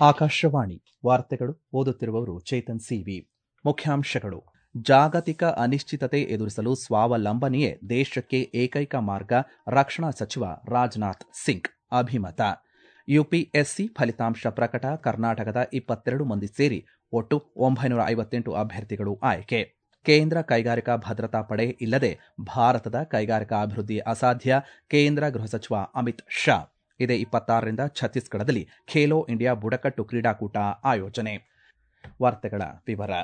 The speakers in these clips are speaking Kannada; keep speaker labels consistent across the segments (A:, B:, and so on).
A: ಆಕಾಶವಾಣಿ ವಾರ್ತೆಗಳು ಓದುತ್ತಿರುವವರು ಚೇತನ್ ಸಿವಿ ಮುಖ್ಯಾಂಶಗಳು ಜಾಗತಿಕ ಅನಿಶ್ಚಿತತೆ ಎದುರಿಸಲು ಸ್ವಾವಲಂಬನೆಯೇ ದೇಶಕ್ಕೆ ಏಕೈಕ ಮಾರ್ಗ ರಕ್ಷಣಾ ಸಚಿವ ರಾಜನಾಥ್ ಸಿಂಗ್ ಅಭಿಮತ ಯುಪಿಎಸ್ಸಿ ಫಲಿತಾಂಶ ಪ್ರಕಟ ಕರ್ನಾಟಕದ ಇಪ್ಪತ್ತೆರಡು ಮಂದಿ ಸೇರಿ ಒಟ್ಟು ಒಂಬೈನೂರ ಐವತ್ತೆಂಟು ಅಭ್ಯರ್ಥಿಗಳು ಆಯ್ಕೆ ಕೇಂದ್ರ ಕೈಗಾರಿಕಾ ಭದ್ರತಾ ಪಡೆ ಇಲ್ಲದೆ ಭಾರತದ ಕೈಗಾರಿಕಾ ಅಭಿವೃದ್ಧಿ ಅಸಾಧ್ಯ ಕೇಂದ್ರ ಗೃಹ ಸಚಿವ ಅಮಿತ್ ಶಾ ಇದೇ ಇಪ್ಪತ್ತಾರರಿಂದ ಛತ್ತೀಸ್ಗಢದಲ್ಲಿ ಖೇಲೋ ಇಂಡಿಯಾ ಬುಡಕಟ್ಟು ಕ್ರೀಡಾಕೂಟ ಆಯೋಜನೆ ವಾರ್ತೆಗಳ ವಿವರ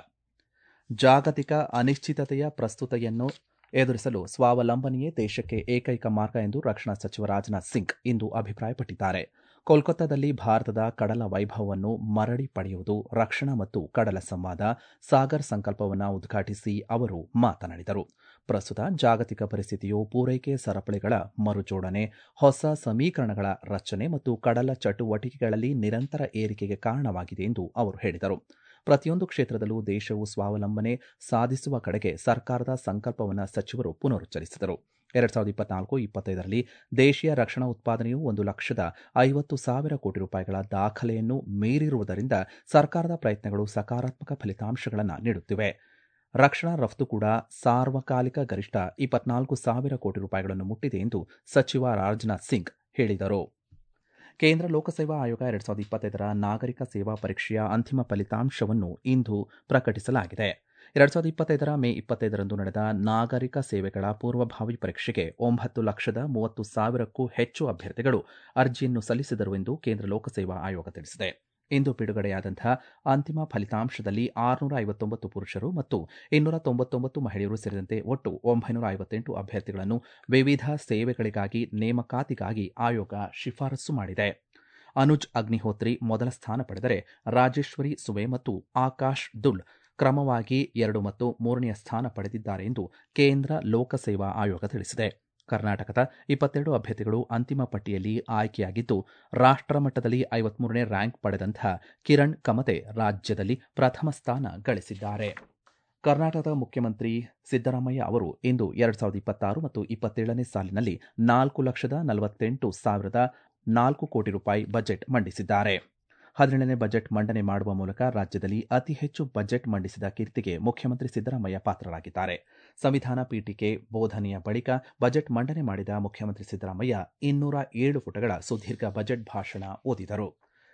A: ಜಾಗತಿಕ ಅನಿಶ್ಚಿತತೆಯ ಪ್ರಸ್ತುತೆಯನ್ನು ಎದುರಿಸಲು ಸ್ವಾವಲಂಬನೆಯೇ ದೇಶಕ್ಕೆ ಏಕೈಕ ಮಾರ್ಗ ಎಂದು ರಕ್ಷಣಾ ಸಚಿವ ರಾಜನಾಥ್ ಸಿಂಗ್ ಇಂದು ಅಭಿಪ್ರಾಯಪಟ್ಟಿದ್ದಾರೆ ಕೋಲ್ಕತ್ತಾದಲ್ಲಿ ಭಾರತದ ಕಡಲ ವೈಭವವನ್ನು ಮರಳಿ ಪಡೆಯುವುದು ರಕ್ಷಣಾ ಮತ್ತು ಕಡಲ ಸಂವಾದ ಸಾಗರ್ ಸಂಕಲ್ಪವನ್ನು ಉದ್ಘಾಟಿಸಿ ಅವರು ಮಾತನಾಡಿದರು ಪ್ರಸ್ತುತ ಜಾಗತಿಕ ಪರಿಸ್ಥಿತಿಯು ಪೂರೈಕೆ ಸರಪಳಿಗಳ ಮರುಜೋಡಣೆ ಹೊಸ ಸಮೀಕರಣಗಳ ರಚನೆ ಮತ್ತು ಕಡಲ ಚಟುವಟಿಕೆಗಳಲ್ಲಿ ನಿರಂತರ ಏರಿಕೆಗೆ ಕಾರಣವಾಗಿದೆ ಎಂದು ಅವರು ಹೇಳಿದರು ಪ್ರತಿಯೊಂದು ಕ್ಷೇತ್ರದಲ್ಲೂ ದೇಶವು ಸ್ವಾವಲಂಬನೆ ಸಾಧಿಸುವ ಕಡೆಗೆ ಸರ್ಕಾರದ ಸಂಕಲ್ಪವನ್ನು ಸಚಿವರು ಪುನರುಚ್ಚರಿಸಿದರು ಎರಡ್ ಸಾವಿರದ ಇಪ್ಪತ್ನಾಲ್ಕು ಇಪ್ಪತ್ತೈದರಲ್ಲಿ ದೇಶೀಯ ರಕ್ಷಣಾ ಉತ್ಪಾದನೆಯು ಒಂದು ಲಕ್ಷದ ಐವತ್ತು ಸಾವಿರ ಕೋಟಿ ರೂಪಾಯಿಗಳ ದಾಖಲೆಯನ್ನು ಮೀರಿರುವುದರಿಂದ ಸರ್ಕಾರದ ಪ್ರಯತ್ನಗಳು ಸಕಾರಾತ್ಮಕ ಫಲಿತಾಂಶಗಳನ್ನು ನೀಡುತ್ತಿವೆ ರಕ್ಷಣಾ ರಫ್ತು ಕೂಡ ಸಾರ್ವಕಾಲಿಕ ಗರಿಷ್ಠ ಇಪ್ಪತ್ನಾಲ್ಕು ಸಾವಿರ ಕೋಟಿ ರೂಪಾಯಿಗಳನ್ನು ಮುಟ್ಟಿದೆ ಎಂದು ಸಚಿವ ರಾಜನಾಥ್ ಸಿಂಗ್ ಹೇಳಿದರು ಕೇಂದ್ರ ಲೋಕಸೇವಾ ಆಯೋಗ ಎರಡ್ ಸಾವಿರದ ಇಪ್ಪತ್ತೈದರ ನಾಗರಿಕ ಸೇವಾ ಪರೀಕ್ಷೆಯ ಅಂತಿಮ ಫಲಿತಾಂಶವನ್ನು ಇಂದು ಪ್ರಕಟಿಸಲಾಗಿದೆ ಎರಡ್ ಸಾವಿರದ ಇಪ್ಪತ್ತೈದರ ಮೇ ಇಪ್ಪತ್ತೈದರಂದು ನಡೆದ ನಾಗರಿಕ ಸೇವೆಗಳ ಪೂರ್ವಭಾವಿ ಪರೀಕ್ಷೆಗೆ ಒಂಬತ್ತು ಲಕ್ಷದ ಮೂವತ್ತು ಸಾವಿರಕ್ಕೂ ಹೆಚ್ಚು ಅಭ್ಯರ್ಥಿಗಳು ಅರ್ಜಿಯನ್ನು ಸಲ್ಲಿಸಿದರು ಎಂದು ಕೇಂದ್ರ ಲೋಕಸೇವಾ ಆಯೋಗ ತಿಳಿಸಿದೆ ಇಂದು ಬಿಡುಗಡೆಯಾದಂತಹ ಅಂತಿಮ ಫಲಿತಾಂಶದಲ್ಲಿ ಆರುನೂರ ಐವತ್ತೊಂಬತ್ತು ಪುರುಷರು ಮತ್ತು ಇನ್ನೂರ ತೊಂಬತ್ತೊಂಬತ್ತು ಮಹಿಳೆಯರು ಸೇರಿದಂತೆ ಒಟ್ಟು ಒಂಬೈನೂರ ಐವತ್ತೆಂಟು ಅಭ್ಯರ್ಥಿಗಳನ್ನು ವಿವಿಧ ಸೇವೆಗಳಿಗಾಗಿ ನೇಮಕಾತಿಗಾಗಿ ಆಯೋಗ ಶಿಫಾರಸು ಮಾಡಿದೆ ಅನುಜ್ ಅಗ್ನಿಹೋತ್ರಿ ಮೊದಲ ಸ್ಥಾನ ಪಡೆದರೆ ರಾಜೇಶ್ವರಿ ಸುವೆ ಮತ್ತು ಆಕಾಶ್ ದುಲ್ ಕ್ರಮವಾಗಿ ಎರಡು ಮತ್ತು ಮೂರನೆಯ ಸ್ಥಾನ ಪಡೆದಿದ್ದಾರೆ ಎಂದು ಕೇಂದ್ರ ಲೋಕಸೇವಾ ಆಯೋಗ ತಿಳಿಸಿದೆ ಕರ್ನಾಟಕದ ಇಪ್ಪತ್ತೆರಡು ಅಭ್ಯರ್ಥಿಗಳು ಅಂತಿಮ ಪಟ್ಟಿಯಲ್ಲಿ ಆಯ್ಕೆಯಾಗಿದ್ದು ರಾಷ್ಟಮಟ್ಟದಲ್ಲಿ ಐವತ್ಮೂರನೇ ರ್ಯಾಂಕ್ ಪಡೆದಂತಹ ಕಿರಣ್ ಕಮತೆ ರಾಜ್ಯದಲ್ಲಿ ಪ್ರಥಮ ಸ್ಥಾನ ಗಳಿಸಿದ್ದಾರೆ ಕರ್ನಾಟಕದ ಮುಖ್ಯಮಂತ್ರಿ ಸಿದ್ದರಾಮಯ್ಯ ಅವರು ಇಂದು ಎರಡ್ ಸಾವಿರದ ಇಪ್ಪತ್ತಾರು ಮತ್ತು ಇಪ್ಪತ್ತೇಳನೇ ಸಾಲಿನಲ್ಲಿ ನಾಲ್ಕು ಲಕ್ಷದ ನಲವತ್ತೆಂಟು ಸಾವಿರದ ನಾಲ್ಕು ಕೋಟಿ ರೂಪಾಯಿ ಬಜೆಟ್ ಮಂಡಿಸಿದ್ದಾರೆ ಹದಿನೇಳನೇ ಬಜೆಟ್ ಮಂಡನೆ ಮಾಡುವ ಮೂಲಕ ರಾಜ್ಯದಲ್ಲಿ ಅತಿ ಹೆಚ್ಚು ಬಜೆಟ್ ಮಂಡಿಸಿದ ಕೀರ್ತಿಗೆ ಮುಖ್ಯಮಂತ್ರಿ ಸಿದ್ದರಾಮಯ್ಯ ಪಾತ್ರರಾಗಿದ್ದಾರೆ ಸಂವಿಧಾನ ಪೀಠಿಕೆ ಬೋಧನೆಯ ಬಳಿಕ ಬಜೆಟ್ ಮಂಡನೆ ಮಾಡಿದ ಮುಖ್ಯಮಂತ್ರಿ ಸಿದ್ದರಾಮಯ್ಯ ಇನ್ನೂರ ಏಳು ಪುಟಗಳ ಸುದೀರ್ಘ ಬಜೆಟ್ ಭಾಷಣ ಓದಿದರು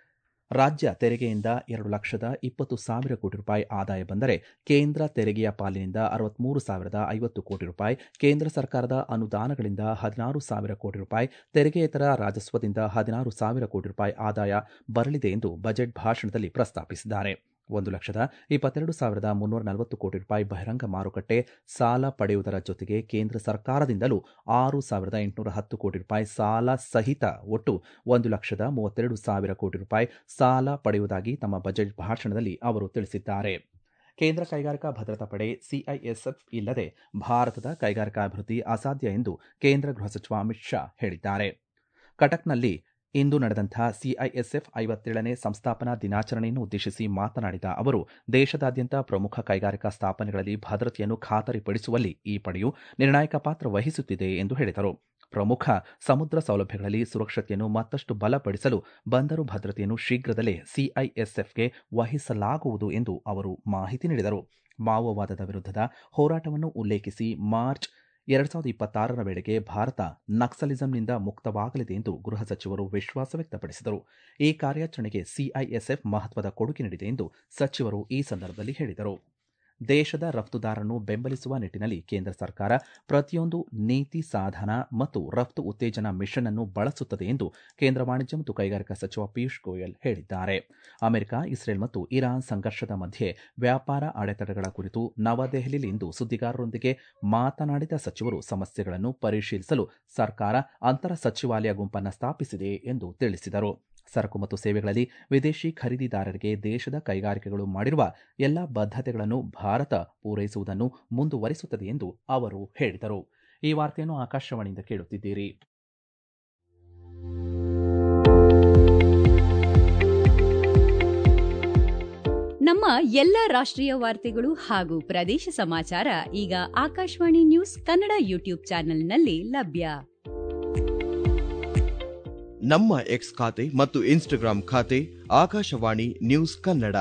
A: ರಾಜ್ಯ ತೆರಿಗೆಯಿಂದ ಎರಡು ಲಕ್ಷದ ಇಪ್ಪತ್ತು ಸಾವಿರ ಕೋಟಿ ರೂಪಾಯಿ ಆದಾಯ ಬಂದರೆ ಕೇಂದ್ರ ತೆರಿಗೆಯ ಪಾಲಿನಿಂದ ಅರವತ್ಮೂರು ಸಾವಿರದ ಐವತ್ತು ಕೋಟಿ ರೂಪಾಯಿ ಕೇಂದ್ರ ಸರ್ಕಾರದ ಅನುದಾನಗಳಿಂದ ಹದಿನಾರು ಸಾವಿರ ಕೋಟಿ ರೂಪಾಯಿ ತೆರಿಗೆಯೇತರ ರಾಜಸ್ವದಿಂದ ಹದಿನಾರು ಸಾವಿರ ಕೋಟಿ ರೂಪಾಯಿ ಆದಾಯ ಬರಲಿದೆ ಎಂದು ಬಜೆಟ್ ಭಾಷಣದಲ್ಲಿ ಪ್ರಸ್ತಾಪಿಸಿದ್ದಾರೆ ಒಂದು ಲಕ್ಷದ ಇಪ್ಪತ್ತೆರಡು ಸಾವಿರದ ಮುನ್ನೂರ ನಲವತ್ತು ಕೋಟಿ ರೂಪಾಯಿ ಬಹಿರಂಗ ಮಾರುಕಟ್ಟೆ ಸಾಲ ಪಡೆಯುವುದರ ಜೊತೆಗೆ ಕೇಂದ್ರ ಸರ್ಕಾರದಿಂದಲೂ ಆರು ಸಾವಿರದ ಎಂಟುನೂರ ಹತ್ತು ಕೋಟಿ ರೂಪಾಯಿ ಸಾಲ ಸಹಿತ ಒಟ್ಟು ಒಂದು ಲಕ್ಷದ ಮೂವತ್ತೆರಡು ಸಾವಿರ ಕೋಟಿ ರೂಪಾಯಿ ಸಾಲ ಪಡೆಯುವುದಾಗಿ ತಮ್ಮ ಬಜೆಟ್ ಭಾಷಣದಲ್ಲಿ ಅವರು ತಿಳಿಸಿದ್ದಾರೆ ಕೇಂದ್ರ ಕೈಗಾರಿಕಾ ಭದ್ರತಾ ಪಡೆ ಸಿಐಎಸ್ಎಫ್ ಇಲ್ಲದೆ ಭಾರತದ ಕೈಗಾರಿಕಾ ಅಭಿವೃದ್ಧಿ ಅಸಾಧ್ಯ ಎಂದು ಕೇಂದ್ರ ಗೃಹ ಸಚಿವ ಅಮಿತ್ ಶಾ ಹೇಳಿದ್ದಾರೆ ಕಟಕ್ನಲ್ಲಿ ಇಂದು ನಡೆದಂತಹ ಸಿಐಎಸ್ಎಫ್ ಐವತ್ತೇಳನೇ ಸಂಸ್ಥಾಪನಾ ದಿನಾಚರಣೆಯನ್ನು ಉದ್ದೇಶಿಸಿ ಮಾತನಾಡಿದ ಅವರು ದೇಶದಾದ್ಯಂತ ಪ್ರಮುಖ ಕೈಗಾರಿಕಾ ಸ್ಥಾಪನೆಗಳಲ್ಲಿ ಭದ್ರತೆಯನ್ನು ಖಾತರಿಪಡಿಸುವಲ್ಲಿ ಈ ಪಡೆಯು ನಿರ್ಣಾಯಕ ಪಾತ್ರ ವಹಿಸುತ್ತಿದೆ ಎಂದು ಹೇಳಿದರು ಪ್ರಮುಖ ಸಮುದ್ರ ಸೌಲಭ್ಯಗಳಲ್ಲಿ ಸುರಕ್ಷತೆಯನ್ನು ಮತ್ತಷ್ಟು ಬಲಪಡಿಸಲು ಬಂದರು ಭದ್ರತೆಯನ್ನು ಶೀಘ್ರದಲ್ಲೇ ಸಿಐಎಸ್ಎಫ್ಗೆ ವಹಿಸಲಾಗುವುದು ಎಂದು ಅವರು ಮಾಹಿತಿ ನೀಡಿದರು ಮಾವೋವಾದದ ವಿರುದ್ಧದ ಹೋರಾಟವನ್ನು ಉಲ್ಲೇಖಿಸಿ ಮಾರ್ಚ್ ಎರಡ್ ಸಾವಿರದ ಇಪ್ಪತ್ತಾರರ ವೇಳೆಗೆ ಭಾರತ ನಕ್ಸಲಿಸಂನಿಂದ ಮುಕ್ತವಾಗಲಿದೆ ಎಂದು ಗೃಹ ಸಚಿವರು ವಿಶ್ವಾಸ ವ್ಯಕ್ತಪಡಿಸಿದರು ಈ ಕಾರ್ಯಾಚರಣೆಗೆ ಸಿಐಎಸ್ಎಫ್ ಮಹತ್ವದ ಕೊಡುಗೆ ನೀಡಿದೆ ಎಂದು ಸಚಿವರು ಈ ಸಂದರ್ಭದಲ್ಲಿ ಹೇಳಿದರು ದೇಶದ ರಫ್ತುದಾರರನ್ನು ಬೆಂಬಲಿಸುವ ನಿಟ್ಟಿನಲ್ಲಿ ಕೇಂದ್ರ ಸರ್ಕಾರ ಪ್ರತಿಯೊಂದು ನೀತಿ ಸಾಧನ ಮತ್ತು ರಫ್ತು ಉತ್ತೇಜನ ಮಿಷನ್ ಅನ್ನು ಬಳಸುತ್ತದೆ ಎಂದು ಕೇಂದ್ರ ವಾಣಿಜ್ಯ ಮತ್ತು ಕೈಗಾರಿಕಾ ಸಚಿವ ಪಿಯೂಷ್ ಗೋಯಲ್ ಹೇಳಿದ್ದಾರೆ ಅಮೆರಿಕ ಇಸ್ರೇಲ್ ಮತ್ತು ಇರಾನ್ ಸಂಘರ್ಷದ ಮಧ್ಯೆ ವ್ಯಾಪಾರ ಅಡೆತಡೆಗಳ ಕುರಿತು ನವದೆಹಲಿಯಲ್ಲಿಂದು ಸುದ್ದಿಗಾರರೊಂದಿಗೆ ಮಾತನಾಡಿದ ಸಚಿವರು ಸಮಸ್ಯೆಗಳನ್ನು ಪರಿಶೀಲಿಸಲು ಸರ್ಕಾರ ಅಂತರ ಸಚಿವಾಲಯ ಗುಂಪನ್ನು ಸ್ಥಾಪಿಸಿದೆ ಎಂದು ತಿಳಿಸಿದರು ಸರಕು ಮತ್ತು ಸೇವೆಗಳಲ್ಲಿ ವಿದೇಶಿ ಖರೀದಿದಾರರಿಗೆ ದೇಶದ ಕೈಗಾರಿಕೆಗಳು ಮಾಡಿರುವ ಎಲ್ಲ ಬದ್ಧತೆಗಳನ್ನು ಭಾರತ ಪೂರೈಸುವುದನ್ನು ಮುಂದುವರಿಸುತ್ತದೆ ಎಂದು ಅವರು ಹೇಳಿದರು ಈ ವಾರ್ತೆಯನ್ನು ಆಕಾಶವಾಣಿಯಿಂದ ಕೇಳುತ್ತಿದ್ದೀರಿ
B: ನಮ್ಮ ಎಲ್ಲ ರಾಷ್ಟ್ರೀಯ ವಾರ್ತೆಗಳು ಹಾಗೂ ಪ್ರದೇಶ ಸಮಾಚಾರ ಈಗ ಆಕಾಶವಾಣಿ ನ್ಯೂಸ್ ಕನ್ನಡ ಯೂಟ್ಯೂಬ್ ಚಾನೆಲ್ನಲ್ಲಿ ಲಭ್ಯ
C: ನಮ್ಮ ಎಕ್ಸ್ ಖಾತೆ ಮತ್ತು ಇನ್ಸ್ಟಾಗ್ರಾಂ ಖಾತೆ ಆಕಾಶವಾಣಿ ನ್ಯೂಸ್ ಕನ್ನಡ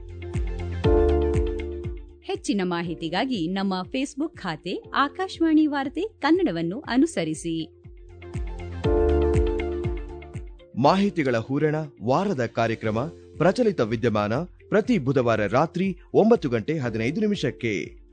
B: ಹೆಚ್ಚಿನ ಮಾಹಿತಿಗಾಗಿ ನಮ್ಮ ಫೇಸ್ಬುಕ್ ಖಾತೆ ಆಕಾಶವಾಣಿ ವಾರ್ತೆ ಕನ್ನಡವನ್ನು ಅನುಸರಿಸಿ
C: ಮಾಹಿತಿಗಳ ಹೂರಣ ವಾರದ ಕಾರ್ಯಕ್ರಮ ಪ್ರಚಲಿತ ವಿದ್ಯಮಾನ ಪ್ರತಿ ಬುಧವಾರ ರಾತ್ರಿ ಒಂಬತ್ತು ಗಂಟೆ ಹದಿನೈದು ನಿಮಿಷಕ್ಕೆ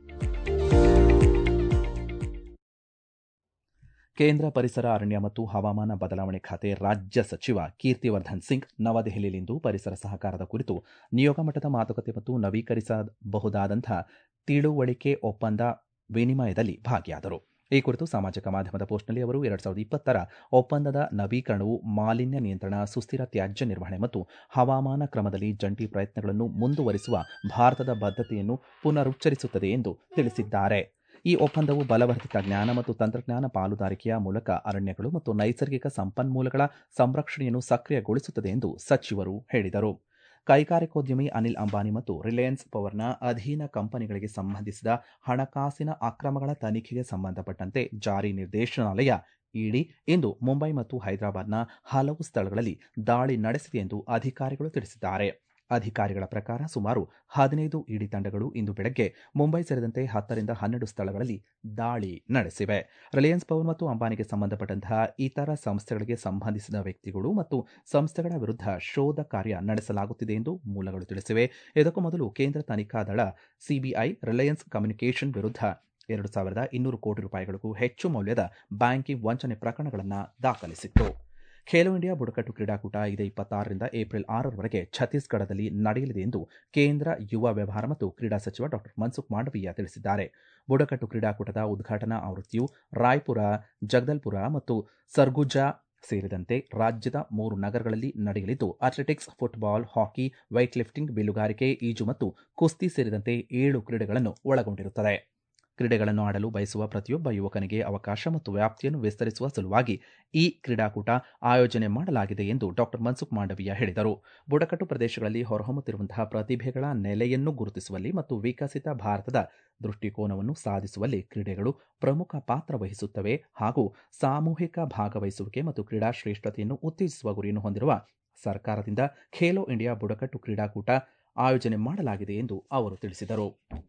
A: ಕೇಂದ್ರ ಪರಿಸರ ಅರಣ್ಯ ಮತ್ತು ಹವಾಮಾನ ಬದಲಾವಣೆ ಖಾತೆ ರಾಜ್ಯ ಸಚಿವ ಕೀರ್ತಿವರ್ಧನ್ ಸಿಂಗ್ ನವದೆಹಲಿಯಲ್ಲಿಂದು ಪರಿಸರ ಸಹಕಾರದ ಕುರಿತು ನಿಯೋಗ ಮಟ್ಟದ ಮಾತುಕತೆ ಮತ್ತು ನವೀಕರಿಸಬಹುದಾದಂತಹ ತಿಳುವಳಿಕೆ ಒಪ್ಪಂದ ವಿನಿಮಯದಲ್ಲಿ ಭಾಗಿಯಾದರು ಈ ಕುರಿತು ಸಾಮಾಜಿಕ ಮಾಧ್ಯಮದ ಪೋಸ್ಟ್ನಲ್ಲಿ ಅವರು ಎರಡ್ ಸಾವಿರದ ಇಪ್ಪತ್ತರ ಒಪ್ಪಂದದ ನವೀಕರಣವು ಮಾಲಿನ್ಯ ನಿಯಂತ್ರಣ ಸುಸ್ಥಿರ ತ್ಯಾಜ್ಯ ನಿರ್ವಹಣೆ ಮತ್ತು ಹವಾಮಾನ ಕ್ರಮದಲ್ಲಿ ಜಂಟಿ ಪ್ರಯತ್ನಗಳನ್ನು ಮುಂದುವರಿಸುವ ಭಾರತದ ಬದ್ಧತೆಯನ್ನು ಪುನರುಚ್ಚರಿಸುತ್ತದೆ ಎಂದು ತಿಳಿಸಿದ್ದಾರೆ ಈ ಒಪ್ಪಂದವು ಬಲವರ್ಧಿತ ಜ್ಞಾನ ಮತ್ತು ತಂತ್ರಜ್ಞಾನ ಪಾಲುದಾರಿಕೆಯ ಮೂಲಕ ಅರಣ್ಯಗಳು ಮತ್ತು ನೈಸರ್ಗಿಕ ಸಂಪನ್ಮೂಲಗಳ ಸಂರಕ್ಷಣೆಯನ್ನು ಸಕ್ರಿಯಗೊಳಿಸುತ್ತದೆ ಎಂದು ಸಚಿವರು ಹೇಳಿದರು ಕೈಗಾರಿಕೋದ್ಯಮಿ ಅನಿಲ್ ಅಂಬಾನಿ ಮತ್ತು ರಿಲಯನ್ಸ್ ಪವರ್ನ ಅಧೀನ ಕಂಪನಿಗಳಿಗೆ ಸಂಬಂಧಿಸಿದ ಹಣಕಾಸಿನ ಅಕ್ರಮಗಳ ತನಿಖೆಗೆ ಸಂಬಂಧಪಟ್ಟಂತೆ ಜಾರಿ ನಿರ್ದೇಶನಾಲಯ ಇಡಿ ಇಂದು ಮುಂಬೈ ಮತ್ತು ಹೈದರಾಬಾದ್ನ ಹಲವು ಸ್ಥಳಗಳಲ್ಲಿ ದಾಳಿ ನಡೆಸಿದೆ ಎಂದು ಅಧಿಕಾರಿಗಳು ತಿಳಿಸಿದ್ದಾರೆ ಅಧಿಕಾರಿಗಳ ಪ್ರಕಾರ ಸುಮಾರು ಹದಿನೈದು ಇಡಿ ತಂಡಗಳು ಇಂದು ಬೆಳಗ್ಗೆ ಮುಂಬೈ ಸೇರಿದಂತೆ ಹತ್ತರಿಂದ ಹನ್ನೆರಡು ಸ್ಥಳಗಳಲ್ಲಿ ದಾಳಿ ನಡೆಸಿವೆ ರಿಲಯನ್ಸ್ ಪವರ್ ಮತ್ತು ಅಂಬಾನಿಗೆ ಸಂಬಂಧಪಟ್ಟಂತಹ ಇತರ ಸಂಸ್ಥೆಗಳಿಗೆ ಸಂಬಂಧಿಸಿದ ವ್ಯಕ್ತಿಗಳು ಮತ್ತು ಸಂಸ್ಥೆಗಳ ವಿರುದ್ಧ ಶೋಧ ಕಾರ್ಯ ನಡೆಸಲಾಗುತ್ತಿದೆ ಎಂದು ಮೂಲಗಳು ತಿಳಿಸಿವೆ ಇದಕ್ಕೂ ಮೊದಲು ಕೇಂದ್ರ ತನಿಖಾ ದಳ ಸಿಬಿಐ ರಿಲಯನ್ಸ್ ಕಮ್ಯುನಿಕೇಷನ್ ವಿರುದ್ಧ ಎರಡು ಸಾವಿರದ ಇನ್ನೂರು ಕೋಟಿ ರೂಪಾಯಿಗಳಿಗೂ ಹೆಚ್ಚು ಮೌಲ್ಯದ ಬ್ಯಾಂಕಿಂಗ್ ವಂಚನೆ ಪ್ರಕರಣಗಳನ್ನು ದಾಖಲಿಸಿತ್ತು ಖೇಲೋ ಇಂಡಿಯಾ ಬುಡಕಟ್ಟು ಕ್ರೀಡಾಕೂಟ ಇದೇ ಇಪ್ಪತ್ತಾರರಿಂದ ಏಪ್ರಿಲ್ ಆರರವರೆಗೆ ಛತ್ತೀಸ್ಗಢದಲ್ಲಿ ನಡೆಯಲಿದೆ ಎಂದು ಕೇಂದ್ರ ಯುವ ವ್ಯವಹಾರ ಮತ್ತು ಕ್ರೀಡಾ ಸಚಿವ ಡಾಕ್ಟರ್ ಮನ್ಸುಖ್ ಮಾಂಡವೀಯ ತಿಳಿಸಿದ್ದಾರೆ ಬುಡಕಟ್ಟು ಕ್ರೀಡಾಕೂಟದ ಉದ್ಘಾಟನಾ ಆವೃತ್ತಿಯು ರಾಯ್ಪುರ ಜಗದಲ್ಪುರ ಮತ್ತು ಸರ್ಗುಜಾ ಸೇರಿದಂತೆ ರಾಜ್ಯದ ಮೂರು ನಗರಗಳಲ್ಲಿ ನಡೆಯಲಿದ್ದು athletics football hockey weight lifting ಬಿಲ್ಲುಗಾರಿಕೆ ಈಜು ಮತ್ತು ಕುಸ್ತಿ ಸೇರಿದಂತೆ ಏಳು ಕ್ರೀಡೆಗಳನ್ನು ಒಳಗೊಂಡಿರುತ್ತದೆ ಕ್ರೀಡೆಗಳನ್ನು ಆಡಲು ಬಯಸುವ ಪ್ರತಿಯೊಬ್ಬ ಯುವಕನಿಗೆ ಅವಕಾಶ ಮತ್ತು ವ್ಯಾಪ್ತಿಯನ್ನು ವಿಸ್ತರಿಸುವ ಸಲುವಾಗಿ ಈ ಕ್ರೀಡಾಕೂಟ ಆಯೋಜನೆ ಮಾಡಲಾಗಿದೆ ಎಂದು ಡಾಕ್ಟರ್ ಮನ್ಸುಖ್ ಮಾಂಡವೀಯ ಹೇಳಿದರು ಬುಡಕಟ್ಟು ಪ್ರದೇಶಗಳಲ್ಲಿ ಹೊರಹೊಮ್ಮುತ್ತಿರುವಂತಹ ಪ್ರತಿಭೆಗಳ ನೆಲೆಯನ್ನು ಗುರುತಿಸುವಲ್ಲಿ ಮತ್ತು ವಿಕಸಿತ ಭಾರತದ ದೃಷ್ಟಿಕೋನವನ್ನು ಸಾಧಿಸುವಲ್ಲಿ ಕ್ರೀಡೆಗಳು ಪ್ರಮುಖ ಪಾತ್ರ ವಹಿಸುತ್ತವೆ ಹಾಗೂ ಸಾಮೂಹಿಕ ಭಾಗವಹಿಸುವಿಕೆ ಮತ್ತು ಕ್ರೀಡಾ ಶ್ರೇಷ್ಠತೆಯನ್ನು ಉತ್ತೇಜಿಸುವ ಗುರಿಯನ್ನು ಹೊಂದಿರುವ ಸರ್ಕಾರದಿಂದ ಖೇಲೋ ಇಂಡಿಯಾ ಬುಡಕಟ್ಟು ಕ್ರೀಡಾಕೂಟ ಆಯೋಜನೆ ಮಾಡಲಾಗಿದೆ ಎಂದು ಅವರು ತಿಳಿಸಿದರು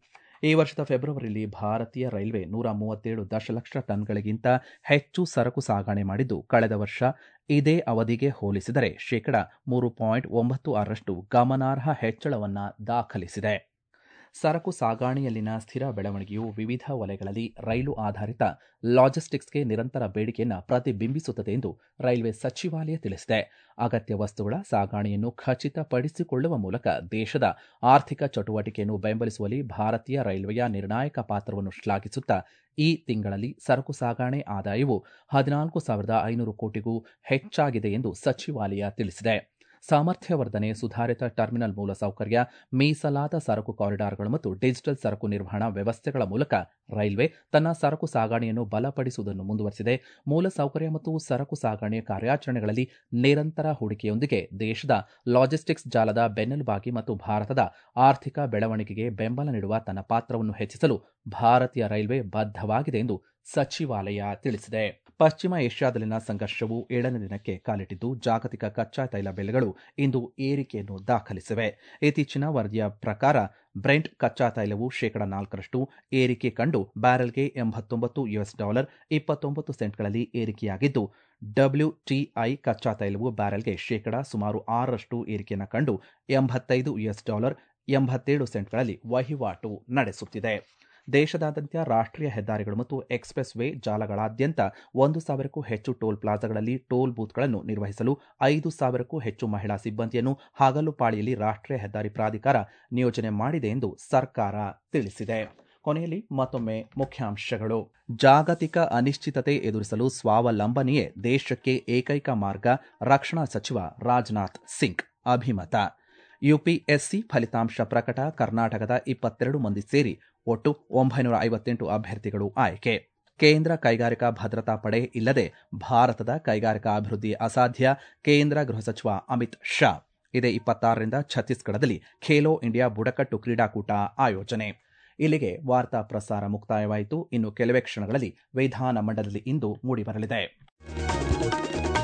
A: ಈ ವರ್ಷದ ಫೆಬ್ರವರಿಯಲ್ಲಿ ಭಾರತೀಯ ರೈಲ್ವೆ ನೂರ ಮೂವತ್ತೇಳು ದಶಲಕ್ಷ ಟನ್ಗಳಿಗಿಂತ ಹೆಚ್ಚು ಸರಕು ಸಾಗಣೆ ಮಾಡಿದ್ದು ಕಳೆದ ವರ್ಷ ಇದೇ ಅವಧಿಗೆ ಹೋಲಿಸಿದರೆ ಶೇಕಡ ಮೂರು ಪಾಯಿಂಟ್ ಒಂಬತ್ತು ಆರರಷ್ಟು ಗಮನಾರ್ಹ ಹೆಚ್ಚಳವನ್ನು ದಾಖಲಿಸಿದೆ ಸರಕು ಸಾಗಾಣೆಯಲ್ಲಿನ ಸ್ಥಿರ ಬೆಳವಣಿಗೆಯು ವಿವಿಧ ವಲಯಗಳಲ್ಲಿ ರೈಲು ಆಧಾರಿತ ಲಾಜಿಸ್ಟಿಕ್ಸ್ಗೆ ನಿರಂತರ ಬೇಡಿಕೆಯನ್ನು ಪ್ರತಿಬಿಂಬಿಸುತ್ತದೆ ಎಂದು ರೈಲ್ವೆ ಸಚಿವಾಲಯ ತಿಳಿಸಿದೆ ಅಗತ್ಯ ವಸ್ತುಗಳ ಸಾಗಾಣೆಯನ್ನು ಖಚಿತಪಡಿಸಿಕೊಳ್ಳುವ ಮೂಲಕ ದೇಶದ ಆರ್ಥಿಕ ಚಟುವಟಿಕೆಯನ್ನು ಬೆಂಬಲಿಸುವಲ್ಲಿ ಭಾರತೀಯ ರೈಲ್ವೆಯ ನಿರ್ಣಾಯಕ ಪಾತ್ರವನ್ನು ಶ್ಲಾಘಿಸುತ್ತಾ ಈ ತಿಂಗಳಲ್ಲಿ ಸರಕು ಸಾಗಾಣೆ ಆದಾಯವು ಹದಿನಾಲ್ಕು ಸಾವಿರದ ಐನೂರು ಕೋಟಿಗೂ ಹೆಚ್ಚಾಗಿದೆ ಎಂದು ಸಚಿವಾಲಯ ತಿಳಿಸಿದೆ ಸಾಮರ್ಥ್ಯವರ್ಧನೆ ಸುಧಾರಿತ ಟರ್ಮಿನಲ್ ಮೂಲಸೌಕರ್ಯ ಮೀಸಲಾದ ಸರಕು ಕಾರಿಡಾರ್ಗಳು ಮತ್ತು ಡಿಜಿಟಲ್ ಸರಕು ನಿರ್ವಹಣಾ ವ್ಯವಸ್ಥೆಗಳ ಮೂಲಕ ರೈಲ್ವೆ ತನ್ನ ಸರಕು ಸಾಗಣೆಯನ್ನು ಬಲಪಡಿಸುವುದನ್ನು ಮುಂದುವರೆಸಿದೆ ಮೂಲಸೌಕರ್ಯ ಮತ್ತು ಸರಕು ಸಾಗಣೆ ಕಾರ್ಯಾಚರಣೆಗಳಲ್ಲಿ ನಿರಂತರ ಹೂಡಿಕೆಯೊಂದಿಗೆ ದೇಶದ ಲಾಜಿಸ್ಟಿಕ್ಸ್ ಜಾಲದ ಬೆನ್ನೆಲುಬಾಗಿ ಮತ್ತು ಭಾರತದ ಆರ್ಥಿಕ ಬೆಳವಣಿಗೆಗೆ ಬೆಂಬಲ ನೀಡುವ ತನ್ನ ಪಾತ್ರವನ್ನು ಹೆಚ್ಚಿಸಲು ಭಾರತೀಯ ರೈಲ್ವೆ ಬದ್ಧವಾಗಿದೆ ಎಂದು ಸಚಿವಾಲಯ ತಿಳಿಸಿದೆ ಪಶ್ಚಿಮ ಏಷ್ಯಾದಲ್ಲಿನ ಸಂಘರ್ಷವು ಏಳನೇ ದಿನಕ್ಕೆ ಕಾಲಿಟ್ಟಿದ್ದು ಜಾಗತಿಕ ಕಚ್ಚಾ ತೈಲ ಬೆಲೆಗಳು ಇಂದು ಏರಿಕೆಯನ್ನು ದಾಖಲಿಸಿವೆ ಇತ್ತೀಚಿನ ವರದಿಯ ಪ್ರಕಾರ ಬ್ರೆಂಟ್ ಕಚ್ಚಾ ತೈಲವು ಶೇಕಡ ನಾಲ್ಕರಷ್ಟು ಏರಿಕೆ ಕಂಡು ಬ್ಯಾರೆಲ್ಗೆ ಎಂಬತ್ತೊಂಬತ್ತು ಯುಎಸ್ ಡಾಲರ್ ಇಪ್ಪತ್ತೊಂಬತ್ತು ಸೆಂಟ್ಗಳಲ್ಲಿ ಏರಿಕೆಯಾಗಿದ್ದು ಡಬ್ಲ್ಯೂಟಿಐ ಕಚ್ಚಾ ತೈಲವು ಬ್ಯಾರೆಲ್ಗೆ ಶೇಕಡ ಸುಮಾರು ಆರರಷ್ಟು ಏರಿಕೆಯನ್ನು ಕಂಡು ಎಂಬತ್ತೈದು ಯುಎಸ್ ಡಾಲರ್ ಎಂಬತ್ತೇಳು ಸೆಂಟ್ಗಳಲ್ಲಿ ವಹಿವಾಟು ನಡೆಸುತ್ತಿದೆ ದೇಶದಾದ್ಯಂತ ರಾಷ್ಟ್ರೀಯ ಹೆದ್ದಾರಿಗಳು ಮತ್ತು ಎಕ್ಸ್ಪ್ರೆಸ್ ವೇ ಜಾಲಗಳಾದ್ಯಂತ ಒಂದು ಸಾವಿರಕ್ಕೂ ಹೆಚ್ಚು ಟೋಲ್ ಪ್ಲಾಜಾಗಳಲ್ಲಿ ಟೋಲ್ ಬೂತ್ಗಳನ್ನು ನಿರ್ವಹಿಸಲು ಐದು ಸಾವಿರಕ್ಕೂ ಹೆಚ್ಚು ಮಹಿಳಾ ಸಿಬ್ಬಂದಿಯನ್ನು ಹಗಲು ಪಾಳಿಯಲ್ಲಿ ರಾಷ್ಟ್ರೀಯ ಹೆದ್ದಾರಿ ಪ್ರಾಧಿಕಾರ ನಿಯೋಜನೆ ಮಾಡಿದೆ ಎಂದು ಸರ್ಕಾರ ತಿಳಿಸಿದೆ ಕೊನೆಯಲ್ಲಿ ಮತ್ತೊಮ್ಮೆ ಮುಖ್ಯಾಂಶಗಳು ಜಾಗತಿಕ ಅನಿಶ್ಚಿತತೆ ಎದುರಿಸಲು ಸ್ವಾವಲಂಬನೆಯೇ ದೇಶಕ್ಕೆ ಏಕೈಕ ಮಾರ್ಗ ರಕ್ಷಣಾ ಸಚಿವ ರಾಜನಾಥ್ ಸಿಂಗ್ ಅಭಿಮತ ಯುಪಿಎಸ್ಸಿ ಫಲಿತಾಂಶ ಪ್ರಕಟ ಕರ್ನಾಟಕದ ಇಪ್ಪತ್ತೆರಡು ಮಂದಿ ಸೇರಿ ಒಟ್ಟು ಒಂಬೈನೂರ ಐವತ್ತೆಂಟು ಅಭ್ಯರ್ಥಿಗಳು ಆಯ್ಕೆ ಕೇಂದ್ರ ಕೈಗಾರಿಕಾ ಭದ್ರತಾ ಪಡೆ ಇಲ್ಲದೆ ಭಾರತದ ಕೈಗಾರಿಕಾ ಅಭಿವೃದ್ಧಿ ಅಸಾಧ್ಯ ಕೇಂದ್ರ ಗೃಹ ಸಚಿವ ಅಮಿತ್ ಶಾ ಇದೇ ಇಪ್ಪತ್ತಾರರಿಂದ ಛತ್ತೀಸ್ಗಢದಲ್ಲಿ ಖೇಲೋ ಇಂಡಿಯಾ ಬುಡಕಟ್ಟು ಕ್ರೀಡಾಕೂಟ ಆಯೋಜನೆ ಇಲ್ಲಿಗೆ ವಾರ್ತಾ ಪ್ರಸಾರ ಮುಕ್ತಾಯವಾಯಿತು ಇನ್ನು ಕೆಲವೇ ಕ್ಷಣಗಳಲ್ಲಿ ವಿಧಾನಮಂಡಲದಲ್ಲಿ ಇಂದು ಮೂಡಿಬರಲಿದೆ